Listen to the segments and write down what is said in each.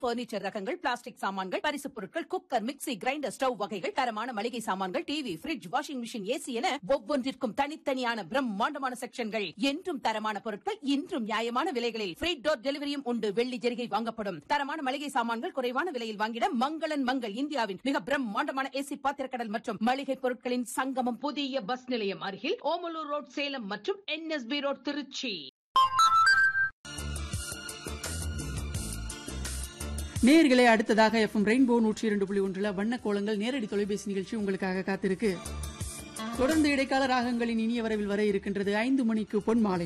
furniture ரகங்கள் plastic சாமான்கள் பரிசுப் பொருட்கள் குக்கர் மிக்ஸி கிரைண்டர் ஸ்டவ் வகைகள் தரமான மளிகை சாமான்கள் TV fridge washing machine AC என ஒவ்வொன்றிற்கும் தனித்தனியான பிரம்மாண்டமான செக்ஷன்கள் என்றும் தரமான பொருட்கள் இன்றும் நியாயமான விலைகளில் ஃப்ரீ டோர் டெலிவரியும் உண்டு வெள்ளி ஜெரிகை வாங்கப்படும் தரமான மளிகை சாமான்கள் குறைவான விலையில் வாங்கிட மங்களன் மங்கள் இந்தியாவின் மிக பிரம்மாண்டமான ஏசி பாத்திரக்கடல் மற்றும் மளிகை பொருட்களின் சங்கமம் புதிய பஸ் நிலையம் அருகில் ஓமலூர் ரோட் சேலம் மற்றும் என்எஸ்பி ரோட் திருச்சி நேயர்களே அடுத்ததாக எஃப்எம் ரெயின்போ நூற்றி இரண்டு புள்ளி ஒன்றுல வண்ண கோலங்கள் நேரடி தொலைபேசி நிகழ்ச்சி உங்களுக்காக காத்திருக்கு தொடர்ந்து இடைக்கால ராகங்களின் இனிய வரவில் வர இருக்கின்றது ஐந்து மணிக்கு பொன் மாலை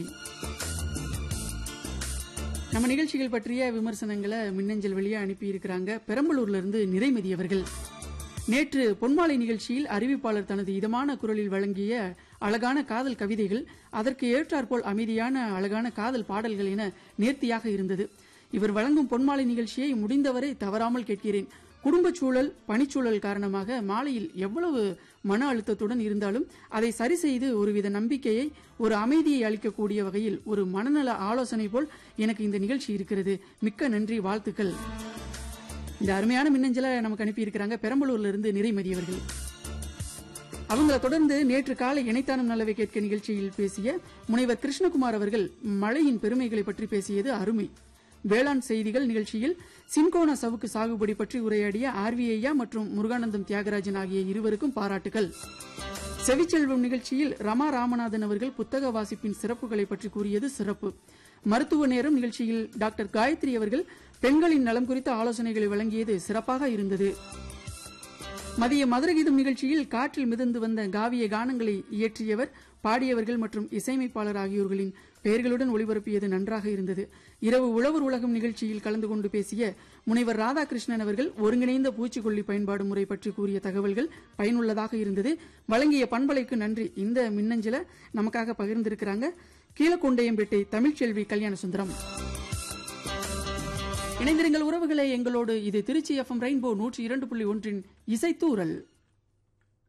நம்ம நிகழ்ச்சிகள் பற்றிய விமர்சனங்களை மின்னஞ்சல் வழியா அனுப்பி இருக்கிறாங்க பெரம்பலூர்ல இருந்து நிறைமதி அவர்கள் நேற்று பொன்மாலை நிகழ்ச்சியில் அறிவிப்பாளர் தனது இதமான குரலில் வழங்கிய அழகான காதல் கவிதைகள் அதற்கு ஏற்றாற்போல் அமைதியான அழகான காதல் பாடல்கள் என நேர்த்தியாக இருந்தது இவர் வழங்கும் பொன்மாலை நிகழ்ச்சியை முடிந்தவரை தவறாமல் கேட்கிறேன் குடும்பச் சூழல் பணிச்சூழல் காரணமாக மாலையில் எவ்வளவு மன அழுத்தத்துடன் இருந்தாலும் அதை சரி செய்து ஒருவித நம்பிக்கையை ஒரு அமைதியை அளிக்கக்கூடிய வகையில் ஒரு மனநல ஆலோசனை போல் எனக்கு இந்த நிகழ்ச்சி இருக்கிறது மிக்க நன்றி வாழ்த்துக்கள் இந்த அருமையான மின்னஞ்சலை நமக்கு அனுப்பி இருக்கிறாங்க பெரம்பலூர்ல இருந்து நிறைமதி அவர்கள் அவங்கள தொடர்ந்து நேற்று காலை இணைத்தானம் நல்லவை கேட்க நிகழ்ச்சியில் பேசிய முனைவர் கிருஷ்ணகுமார் அவர்கள் மழையின் பெருமைகளை பற்றி பேசியது அருமை வேளாண் செய்திகள் நிகழ்ச்சியில் சின்கோனா சவுக்கு சாகுபடி பற்றி உரையாடிய ஆர்விஐயா மற்றும் முருகானந்தம் தியாகராஜன் ஆகிய இருவருக்கும் பாராட்டுகள் செவிச்செல்வம் நிகழ்ச்சியில் ரமா ராமநாதன் அவர்கள் புத்தக வாசிப்பின் சிறப்புகளை பற்றி கூறியது சிறப்பு மருத்துவ நேரம் நிகழ்ச்சியில் டாக்டர் காயத்ரி அவர்கள் பெண்களின் நலம் குறித்த ஆலோசனைகளை வழங்கியது சிறப்பாக இருந்தது மதிய மதுரகீதம் நிகழ்ச்சியில் காற்றில் மிதந்து வந்த காவிய கானங்களை இயற்றியவர் பாடியவர்கள் மற்றும் இசையமைப்பாளர் ஆகியோர்களின் பெயர்களுடன் ஒளிபரப்பியது நன்றாக இருந்தது இரவு உழவர் உலகம் நிகழ்ச்சியில் கலந்து கொண்டு பேசிய முனைவர் ராதாகிருஷ்ணன் அவர்கள் ஒருங்கிணைந்த பூச்சிக்கொல்லி பயன்பாடு முறை பற்றி கூறிய தகவல்கள் பயனுள்ளதாக இருந்தது வழங்கிய பண்பலைக்கு நன்றி இந்த மின்னஞ்சலை நமக்காக பகிர்ந்திருக்கிறாங்க கீழக்கொண்டையம்பேட்டை தமிழ்ச்செல்வி கல்யாண சுந்தரம் இணைந்திருங்கள் உறவுகளே எங்களோடு இது திருச்சி எஃப்எம் ரெயின்போ நூற்றி இரண்டு புள்ளி ஒன்றின் இசைத்தூரல்